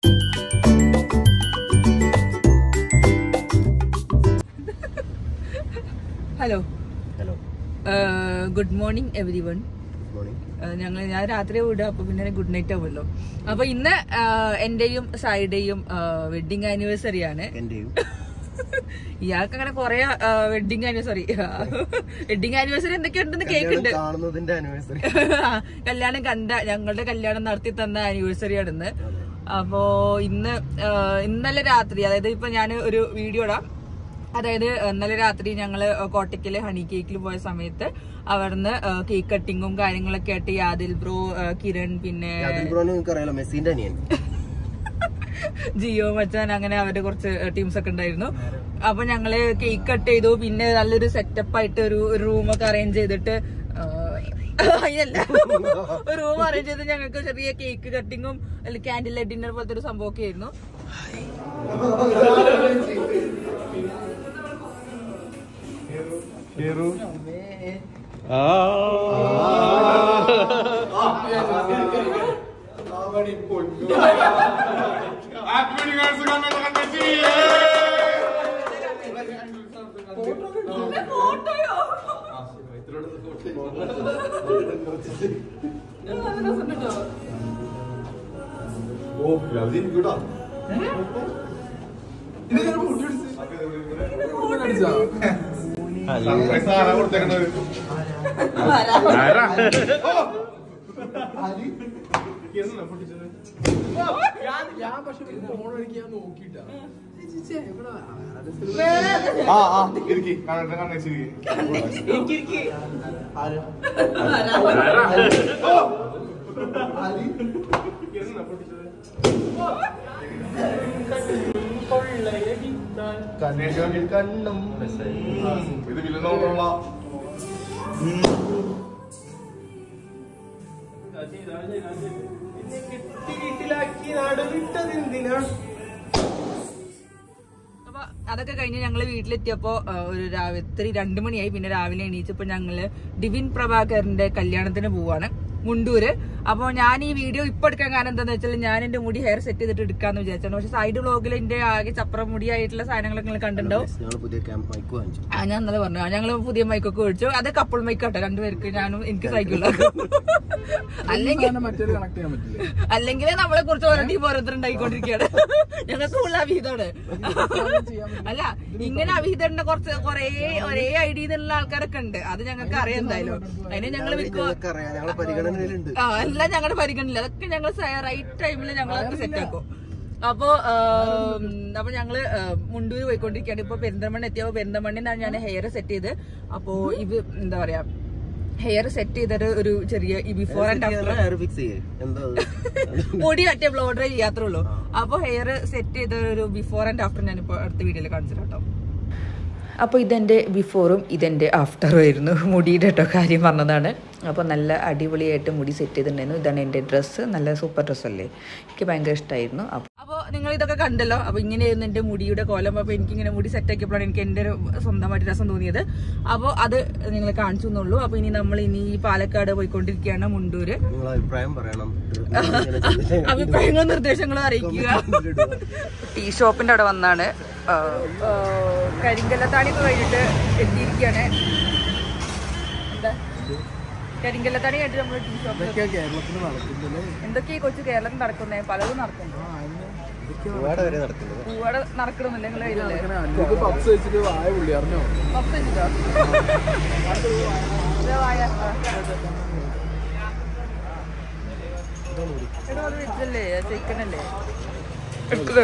Hello hello good morning everyone good morning ഞങ്ങൾ ഞാൻ രാത്രി വിടുക അപ്പൊ പിന്നെ ഗുഡ് നൈറ്റ് ആവുമല്ലോ അപ്പൊ ഇന്ന് ആഹ്, എന്റെയും സായിയുടെയും വെഡിങ് ആനിവേഴ്സറി ആണ് എന്റെയും ഇയാൾക്ക് അങ്ങനെ കൊറേ വെഡിങ് ആനിവേഴ്സറി വെഡിങ് ആനിവേഴ്സറി എന്തൊക്കെയുണ്ടെന്ന് കേൾക്കുന്നുണ്ട് കാണുന്നതിന്റെ ആനിവേഴ്സറി കല്യാണം കണ്ട ഞങ്ങളുടെ കല്യാണം നടത്തി തന്ന ആനിവേഴ്സറി ആണെന്ന് അപ്പോ ഇന്ന് ആ, ഇന്നലെ രാത്രി അതായത് ഇപ്പൊ ഞാൻ ഒരു വീഡിയോ ഇടാം അതായത് ഇന്നലെ രാത്രി ഞങ്ങള് കോട്ടയ്ക്കല് ഹണി കേക്കിൽ പോയ സമയത്ത് അവിടുന്ന് കേക്ക് കട്ടിങ്ങും കാര്യങ്ങളൊക്കെ ആയിട്ട് യാദിൽ ബ്രോ ആ, കിരൺ പിന്നെ അതിൽ ബ്രോനെ നിങ്ങൾക്ക് അറിയാലോ മെസ്സിന്റെ അനിയൻ ജിയോ മച്ചാൻ അങ്ങനെ അവരുടെ കുറച്ച് ടീംസ് ഒക്കെ ഉണ്ടായിരുന്നു അപ്പൊ ഞങ്ങള് കേക്ക് കട്ട് ചെയ്തു പിന്നെ നല്ലൊരു സെറ്റപ്പ് ആയിട്ട് ഒരു റൂമൊക്കെ അറേഞ്ച് ചെയ്തിട്ട് ആ, അതിനല്ല ഒരു റൂം അറേഞ്ച് ചെയ്ത് ഞങ്ങൾക്ക് ചെറിയ കേക്ക് കട്ടിങ്ങും അല്ലെങ്കിൽ ക്യാൻഡിൽ ലൈറ്റ് ഡിന്നർ പോലത്തെ ഒരു സംഭവമൊക്കെ ആയിരുന്നു ആ ആ ഇരിക്കി കാണട്ടെ കാണട്ടെ കണ്ണിൽ കണ്ണും ഇത് വില്ലനോടുള്ള അപ്പൊ അതൊക്കെ കഴിഞ്ഞ് ഞങ്ങള് വീട്ടിലെത്തിയപ്പോ ആ, ഒരു രാത്രി രണ്ടു മണിയായി പിന്നെ രാവിലെ എണീച്ചപ്പോ ഞങ്ങള് ഡിവിൻ പ്രഭാകരന്റെ കല്യാണത്തിന് പോവാണ് മുണ്ടൂര് അപ്പൊ ഞാൻ ഈ വീഡിയോ ഇപ്പൊ എടുക്കാൻ കാരണം എന്താന്ന് വെച്ചാൽ ഞാൻ എന്റെ മുടി ഹെയർ സെറ്റ് ചെയ്തിട്ട് എടുക്കാന്ന് വിചാരിച്ചാണ് പക്ഷെ സൈഡ് ബ്ലോഗിൽ എന്റെ ആകെ ചപ്ര മുടിയായിട്ടുള്ള സാധനങ്ങളൊക്കെ നിങ്ങൾ കണ്ടിട്ടുണ്ടാവും ഞങ്ങൾ പുതിയ ക്യാമ്പ് മൈക്ക് വാങ്ങിച്ചു ആ ഞാൻ ഇന്നലെ പറഞ്ഞു ഞങ്ങൾ പുതിയ മൈക്കൊക്കെ മേടിച്ചു അത് കപ്പിൾ മൈക്ക് കേട്ടോ രണ്ടുപേർക്ക് ഞാനും എനിക്ക് സൈക്കിളും അല്ലെങ്കിൽ മറ്റേത് കണക്ട് ചെയ്യാൻ പറ്റില്ല അല്ലെങ്കിൽ നമ്മളെ കുറിച്ച് ഓരോ ടീം ഓരോരുത്തരുണ്ടായിക്കൊണ്ടിരിക്കുകയാണ് ഞങ്ങൾക്ക് ഉള്ള അവിഹിതമാണ് അല്ല ഇങ്ങനെ അവിഹിതന്റെ കുറച്ച് കൊറേ ഒരേ ഐഡിയുള്ള ആൾക്കാരൊക്കെ ഉണ്ട് അത് ഞങ്ങൾക്ക് അറിയാം എന്തായാലും അതിന് ഞങ്ങൾ ഞങ്ങൾക്ക് അറിയാം ഞങ്ങളെ പരിഗണനയിലുണ്ട് ആ എല്ലാം ഞങ്ങളുടെ പരിഗണന അതൊക്കെ ഞങ്ങൾ റൈറ്റ് ടൈമിൽ ഞങ്ങൾ അതൊക്കെ സെറ്റ് ആക്കും അപ്പോ ആം, അപ്പൊ ഞങ്ങള് ആ, മുണ്ടൂര് പോയിക്കൊണ്ടിരിക്കുകയാണ് ഇപ്പൊ പെരിന്തൽമണ്ണ എത്തിയപ്പോ പെരിന്തൽമണ്ണിനാണ് ഞാൻ ഹെയർ സെറ്റ് ചെയ്ത് അപ്പോ ഇത് എന്താ പറയാ ഹെയർ സെറ്റ് ചെയ്തിട്ട് ഒരു ചെറിയ ഈ before and after hair fix ചെയ്യേ എന്താ അത്? മുടി മറ്റേ ബ്ലോ ഡ്രൈ ചെയ്യാത്രേ ഉള്ളൂ അപ്പൊ ഹെയർ സെറ്റ് ചെയ്ത ഒരു ബിഫോർ ആൻഡ് ആഫ്റ്റർ ഞാനിപ്പോ അടുത്ത വീഡിയോയിൽ കാണിച്ചു കേട്ടോ അപ്പോൾ ഇതെൻ്റെ ബിഫോറും ഇതെൻ്റെ ആഫ്റ്ററും ആയിരുന്നു മുടിയുടെ കേട്ടോ കാര്യം പറഞ്ഞതാണ് അപ്പോൾ നല്ല അടിപൊളിയായിട്ട് മുടി സെറ്റ് ചെയ്തിട്ടുണ്ടായിരുന്നു ഇതാണ് എൻ്റെ ഡ്രസ്സ് നല്ല സൂപ്പർ ഡ്രസ്സല്ലേ എനിക്ക് ഭയങ്കര ഇഷ്ടമായിരുന്നു അപ്പോൾ അപ്പോൾ നിങ്ങൾ ഇതൊക്കെ കണ്ടല്ലോ അപ്പോൾ ഇങ്ങനെയായിരുന്നു എൻ്റെ മുടിയുടെ കോലം അപ്പോൾ എനിക്കിങ്ങനെ മുടി സെറ്റ് ആക്കിയപ്പോഴാണ് എനിക്ക് എൻ്റെ ഒരു സ്വന്തമായിട്ട് രസം തോന്നിയത് അപ്പോൾ അത് നിങ്ങൾ കാണിച്ചു എന്നുള്ളൂ അപ്പോൾ ഇനി നമ്മൾ ഇനി ഈ പാലക്കാട് പോയിക്കൊണ്ടിരിക്കുകയാണ് മുണ്ടൂര് നിങ്ങൾ അഭിപ്രായം പറയണം അഭിപ്രായങ്ങളും നിർദ്ദേശങ്ങളും അറിയിക്കുക ടീ ഷോപ്പിന്റെ അവിടെ വന്നാണ് കരിങ്കല്ലത്താണി ഒക്കെ കഴിഞ്ഞിട്ട് എത്തിയിരിക്കുകയാണ് എന്താ കരിങ്കല്ലത്താണി കഴിഞ്ഞിട്ട് നമ്മൾ ടീ ഷോപ്പിൽ കേരളത്തിൽ നടക്കുന്നത് എന്തൊക്കെയാ ഈ കൊച്ചു കേരളത്തിൽ നടക്കുന്നേ പലതും നടക്കുന്നു ഒരുപാട് വരെ നടക്കുന്നത് പൂവാടെ നടക്കണമെന്നില്ല നിങ്ങൾ കയ്യിലല്ലേ അഞ്ച് പപ്സ് വെച്ചിട്ട് വായ പുള്ളി അറിഞ്ഞോ പത്ത് വെച്ചിട്ടോ ഇതാ വായ. ആ. എടാ, അത് വെച്ചല്ലേ ചിക്കൻ അല്ലേ എടുത്തത്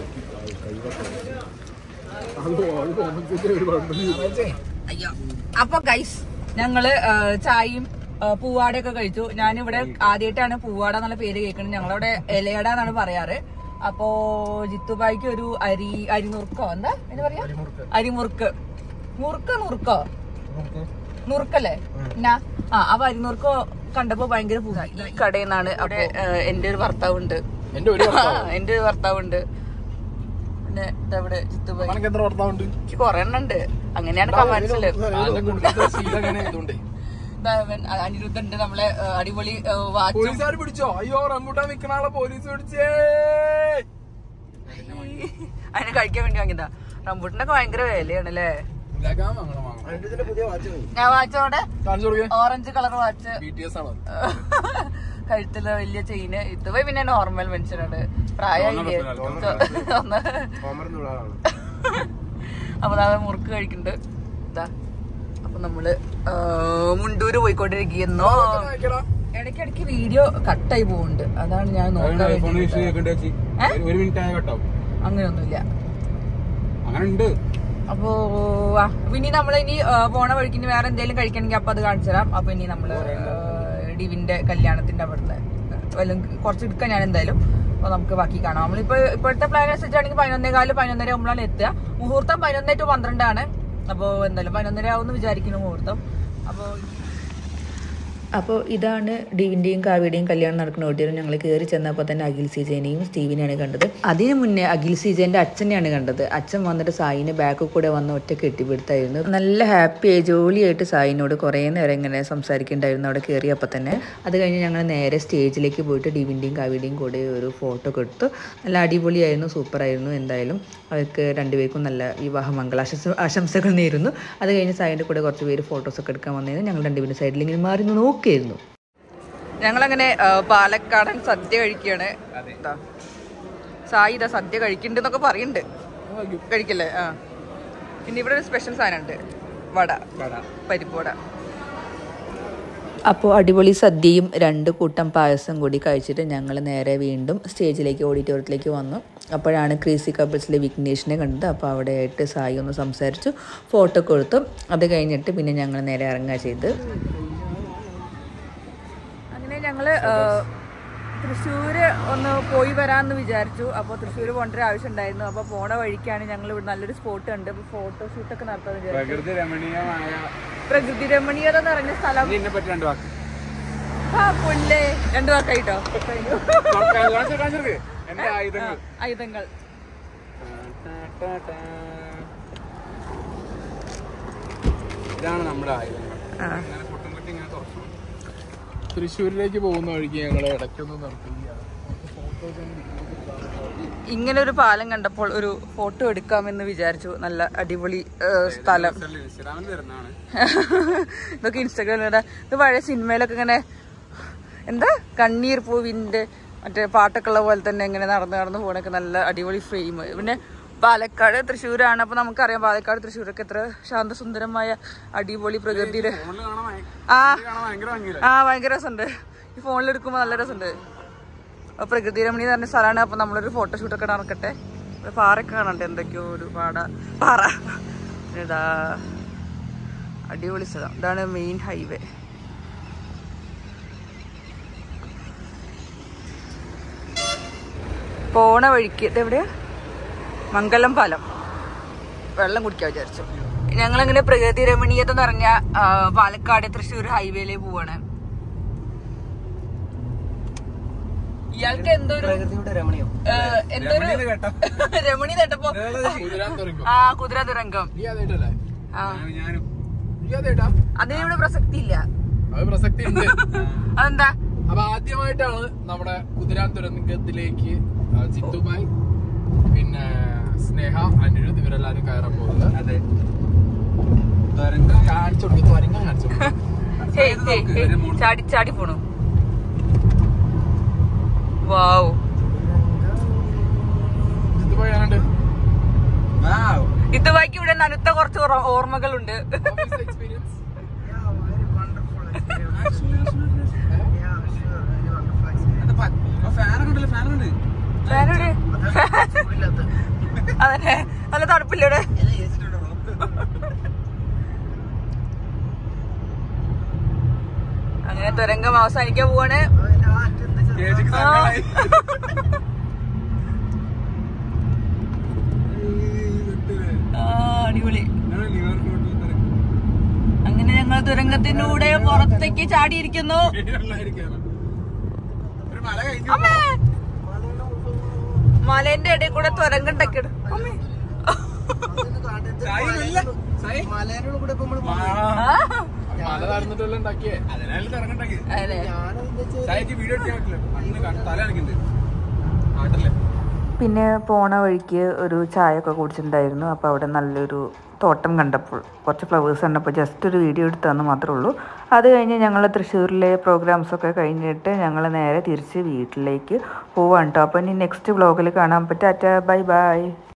അയ്യോ അപ്പൊ ഗൈസ് ഞങ്ങള് ആ, ചായയും ആ, പൂവാടയൊക്കെ കഴിച്ചു ഞാനിവിടെ ആദ്യമായിട്ടാണ് പൂവാട എന്നുള്ള പേര് കേൾക്കുന്നത് ഞങ്ങളവിടെ ഇലയട എന്നാണ് പറയാറ് അപ്പോ ജിത്തുബായിക്ക് ഒരു അരി അരിനുറുക്കോ എന്താ എന്താ പറയാ അരിമുറുക്ക് മുറുക്ക നുറുക്കോ നുറുക്കല്ലേ എന്നാ ആ അപ്പൊ അരിനുറുക്കോ കണ്ടപ്പോ ഭയങ്കര പൂജ ഈ കടയിൽ നിന്നാണ് അവിടെ ആ, എന്റെ ഒരു ഭർത്താവുണ്ട് എന്റെ ഒരു ആ, എന്റെ ഒരു ഭർത്താവുണ്ട് പിന്നെ ഇതവിടെ ജിത്തുബായി നിനക്ക് എത്ര ഭർത്താവുണ്ട് എനിക്ക് കൊറേ എണ്ണം ഉണ്ട് അങ്ങനെയാണ് കമാൻസില് അതിന്റെ കുടുംബത്തെ ശീലം അങ്ങനെ ആയതുകൊണ്ടേ അനിരുദ്ധണ്ട് നമ്മളെ ആ, അടിപൊളി വാച്ചും പോലീസുകാർ പിടിച്ചോ അയ്യോ റംബൂട്ടാൻ വിൽക്കണ ആളെ പോലീസ് പിടിച്ചേ കഴിക്കാൻ വേണ്ടി വാങ്ങിയതാ റംബൂട്ടിനൊക്കെ ഭയങ്കര വിലയാണ് അല്ലേ ഇതാക്കാൻ വാങ്ങണം വാങ്ങണം അതിന്റെ ഇതിന്റെ പുതിയ വാച്ച് വാങ്ങി ഞാൻ വാച്ചോടെ കാണിച്ചു കൊടുക്കേ orange colour watch B T S ആണോ കഴുത്തില് വലിയ ചെയിന് ഇതുവരെ പിന്നെ നോർമൽ മനുഷ്യനാണ് പ്രായമായില്ലേ ഒന്ന് കോമറിനുള്ള ആളാണ് അപ്പൊ അതാ മുറുക്ക് കഴിക്കുന്നുണ്ട് ഇതാ അപ്പൊ നമ്മള് ആ, മുണ്ടൂര് പോയിക്കൊണ്ടിരിക്കുന്നു ഇടയ്ക്കിടയ്ക്ക് വീഡിയോ കട്ടായി പോകുന്നുണ്ട് അതാണ് ഞാൻ നോക്കാൻ വേണ്ടിയിട്ട്. ഏ? ഒരു മിനിറ്റ് ആയ കേട്ടോ അങ്ങനെയൊന്നുമില്ല അങ്ങനെ ഉണ്ട് അപ്പോ ആ, ഇനി നമ്മൾ ഇനി പോണ വഴിക്ക് ഇനി വേറെ എന്തെങ്കിലും കഴിക്കണമെങ്കിൽ അപ്പൊ അത് കാണിച്ചു തരാം അപ്പൊ ഇനി നമ്മള് ആ, ഡിവിന്റെ കല്യാണത്തിന്റെ അവിടുന്ന് വല്ലതും കുറച്ച് എടുക്കാം ഞാൻ എന്തായാലും അപ്പൊ നമുക്ക് ബാക്കി കാണാം നമ്മളിപ്പോ ഇപ്പോഴത്തെ പ്ലാൻ അനുസരിച്ചാണെങ്കിൽ പതിനൊന്നേ കാല് പതിനൊന്നര ആകുമ്പോഴാണ് എത്തുക മുഹൂർത്തം പതിനൊന്നേ ടു പന്ത്രണ്ടാണ് അപ്പോ എന്തായാലും പതിനൊന്നര ആവുമെന്ന് വിചാരിക്കുന്നു മുഹൂർത്തം അപ്പോ അപ്പോൾ ഇതാണ് ഡിവിൻ്റെയും കാവ്യയുടെയും കല്യാണം നടക്കുന്ന ഓഡിയോ ഞങ്ങൾ കയറി ചെന്നപ്പോൾ തന്നെ അഖിൽ സീജേനെയും സ്റ്റീവിനെയാണ് കണ്ടത് അതിന് മുന്നേ അഖിൽ സീജേൻ്റെ അച്ഛനെയാണ് കണ്ടത് അച്ഛൻ വന്നിട്ട് സായിനെ ബാക്കിൽ കൂടെ വന്ന് ഒറ്റ കെട്ടിപ്പിടുത്തായിരുന്നു നല്ല ഹാപ്പിയായി ജോലിയായിട്ട് സായിനോട് കുറേ നേരം ഇങ്ങനെ സംസാരിക്കുന്നുണ്ടായിരുന്നു അവിടെ കയറിയപ്പോൾ തന്നെ അത് കഴിഞ്ഞ് ഞങ്ങൾ നേരെ സ്റ്റേജിലേക്ക് പോയിട്ട് ഡിവിൻ്റെയും കാവ്യയുടെയും കൂടെ ഒരു ഫോട്ടോ ഒക്കെ എടുത്തു നല്ല അടിപൊളിയായിരുന്നു സൂപ്പറായിരുന്നു എന്തായാലും അവർക്ക് രണ്ടുപേർക്കും നല്ല വിവാഹ മംഗളാശംസ ആശംസകൾ നേരുന്നു അത് കഴിഞ്ഞ് സായിൻ്റെ കൂടെ കുറച്ച് പേര് ഫോട്ടോസൊക്കെ എടുക്കാൻ വന്നതിന് ഞങ്ങൾ രണ്ടുപേരും സൈഡിൽ ഇങ്ങനെ മാറി നിന്ന് നോക്കിയിരുന്നു ഞങ്ങളങ്ങനെ ആ, പാലക്കാടൻ സദ്യ കഴിക്കുകയാണ് ഇതാ. സായി ഇതാ സദ്യ കഴിക്കുന്നുണ്ടെന്നൊക്കെ പറയുന്നുണ്ട് കഴിക്കല്ലേ ആ പിന്നെ ഇവിടെ ഒരു സ്പെഷ്യൽ സാധനം ഉണ്ട് വട പരിപ്പ് വട അപ്പോൾ അടിപൊളി സദ്യയും രണ്ട് കൂട്ടം പായസം കൂടി കഴിച്ചിട്ട് ഞങ്ങൾ നേരെ വീണ്ടും സ്റ്റേജിലേക്ക് ഓഡിറ്റോറിയത്തിലേക്ക് വന്നു അപ്പോഴാണ് ക്രീസി കപ്പിൾസിലെ വിഘ്നേഷിനെ കണ്ടത് അപ്പോൾ അവിടെ ആയിട്ട് സായി ഒന്ന് സംസാരിച്ചു ഫോട്ടോ കൊടുത്തു അത് കഴിഞ്ഞിട്ട് പിന്നെ ഞങ്ങൾ നേരെ ഇറങ്ങുക ചെയ്ത് അങ്ങനെ ഞങ്ങള് ആ, തൃശ്ശൂര് ഒന്ന് പോയി വരാമെന്ന് വിചാരിച്ചു അപ്പോൾ തൃശ്ശൂർ പോകേണ്ട ഒരു ആവശ്യം ഉണ്ടായിരുന്നു അപ്പോൾ പോണ വഴിക്കാണ് ഞങ്ങൾ ഇവിടെ നല്ലൊരു സ്പോട്ട് ഉണ്ട് അപ്പോൾ ഫോട്ടോഷൂട്ടൊക്കെ നടത്താമെന്ന് വിചാരിച്ചു പ്രകൃതി രമണീയമായ പ്രകൃതി രമണീയത എന്ന് പറഞ്ഞ സ്ഥലം ഇതിനെ പറ്റി രണ്ട് വാക്ക് ആ പുല്ലേ രണ്ടു വാക്കായിട്ടോ കാണിച്ചു കാണിച്ചു എന്റെ ആയുധങ്ങൾ ആയുധങ്ങൾ ഇതാണ് നമ്മുടെ ആയുധങ്ങൾ ഇങ്ങനെ പൊട്ടും കുത്തി ഇങ്ങനെ തുറച്ചു തൃശ്ശൂരിലേക്ക് പോകുന്ന വഴിക്ക് ഞങ്ങൾ ഇടയ്ക്കൊന്ന് നിർത്തുകയാണ് ഇങ്ങനെ ഒരു പാലം കണ്ടപ്പോൾ ഒരു ഫോട്ടോ എടുക്കാമെന്ന് വിചാരിച്ചു നല്ല അടിപൊളി ഏ, സ്ഥലം ഇൻസ്റ്റാഗ്രാമിൽ തരുന്നതാണ് ഇതൊക്കെ ഇൻസ്റ്റാഗ്രാമിൽ ഇത് പഴയ സിനിമയിലൊക്കെ ഇങ്ങനെ എന്താ കണ്ണീർ പൂവിന്റെ മറ്റേ പാട്ടൊക്കെ ഉള്ള പോലെ തന്നെ ഇങ്ങനെ നടന്ന് നടന്ന് പോകണൊക്കെ നല്ല അടിപൊളി ഫ്രെയിം പിന്നെ പാലക്കാട് തൃശ്ശൂരാണ് അപ്പൊ നമുക്കറിയാം പാലക്കാട് തൃശ്ശൂരൊക്കെ എത്ര ശാന്തസുന്ദരമായ അടിപൊളി പ്രകൃതിയുടെ ഫോണിൽ കാണാൻ ഭയ- ആ കാണാൻ ഭയങ്കര ഭംഗിയില്ല ആ ഭയങ്കര രസമുണ്ട് ഈ ഫോണിൽ എടുക്കുമ്പോൾ നല്ല രസമുണ്ട് അപ്പൊ പ്രകൃതി രമണി എന്ന് പറഞ്ഞ സ്ഥലമാണ് അപ്പൊ നമ്മളൊരു ഫോട്ടോഷൂട്ടൊക്കെ നടക്കട്ടെ ഒരു പാറയൊക്കെ കാണണ്ടേ എന്തൊക്കെയോ ഒരു പാട പാറ പിന്നെ ഇതാ അടിപൊളി സ്ഥലം ഇതാണ് മെയിൻ ഹൈവേ പോണ വഴിക്ക് ഇത് എവിടെയാ മംഗലം പാലം വെള്ളം കുടിക്കാൻ വിചാരിച്ചു ഞങ്ങളങ്ങനെ പ്രകൃതി രമണീയത നിറഞ്ഞ ആ, പാലക്കാട് തൃശ്ശൂർ ഹൈവേയിലേക്ക് പോവാണ് ഇയാൾക്ക് എന്തോ ഒരു പ്രകൃതിയുടെ രമണീയം ഏ, എന്തോ ഒരു രമണി കേട്ടപ്പോ കുതിരാൻ തുറക്കും ആ കുതിര തുരങ്കം നീ അതായിട്ടല്ലേ ആ ഞാനും നീ അതായിട്ടാ അതിനിവിടെ പ്രസക്തി ഇല്ല അത് പ്രസക്തി ഉണ്ട് അതെന്താ അപ്പൊ ആദ്യമായിട്ടാണ് നമ്മുടെ കുതിരാൻ തുരങ്കത്തിലേക്ക് ആ, ചിത്തുമായി പിന്നെ സ്നേഹ അനിരുദ്ധ് ഇവരെല്ലാരും കയറാൻ പോകുന്നത് അതെ കാണിച്ചു കൊടുക്കും തുരങ്കം കാണിച്ചു കൊടുക്കും ഹേയ്, ഹേയ്, ഹേയ്, ചാടി ചാടി പോണു വാവ് ചിത്തുമായി ഞാനുണ്ട് ഇതുവായിക്ക് ഇവിടെ നനുത്ത കുറച്ച് ഓർ- ഓർമ്മകളുണ്ട് എക്സ്പീരിയൻസ് ഫാനോട് അതന്നെ നല്ല തണുപ്പില്ലടെ അങ്ങനെ തുരങ്കം അവസാനിക്കാൻ പോവാണ് ആ. ആ, അടിപൊളി അങ്ങനെ ഞങ്ങൾ തുരങ്കത്തിലൂടെ പുറത്തേക്ക് ചാടിയിരിക്കുന്നു ഒരു മല കഴിഞ്ഞു അമ്മേ മലേന്റെ ഇടയിൽ കൂടെ തുരങ്കം ഉണ്ടാക്കിയിടും അമ്മേ മലയുടെ കൂടെ ഇപ്പൊ നമ്മള് ആ, മല നടന്നിട്ടല്ല ഉണ്ടാക്കിയേ അതിനാലും ഇറങ്ങണ്ടാക്കി അതെ ചായക്ക് വീഡിയോ എടുക്കാൻ പറ്റില്ല അന്ന് കണ്ട തല എനിക്കുണ്ട് നാട്ടിലെ പിന്നെ പോണ വഴിക്ക് ഒരു ചായ ഒക്കെ കുടിച്ചിട്ടുണ്ടായിരുന്നു അപ്പോൾ അവിടെ നല്ലൊരു തോട്ടം കണ്ടപ്പോൾ കുറച്ച് ഫ്ലവേഴ്സ് കണ്ടപ്പോൾ ജസ്റ്റ് ഒരു വീഡിയോ എടുത്തതെന്ന് മാത്രമേ ഉള്ളൂ അത് കഴിഞ്ഞ് ഞങ്ങൾ തൃശ്ശൂരിലെ പ്രോഗ്രാംസ് ഒക്കെ കഴിഞ്ഞിട്ട് ഞങ്ങൾ നേരെ തിരിച്ച് വീട്ടിലേക്ക് പോവാണ് കേട്ടോ അപ്പോൾ ഇനി നെക്സ്റ്റ് വ്ളോഗിൽ കാണാൻ പറ്റാറ്റ ബൈ ബൈ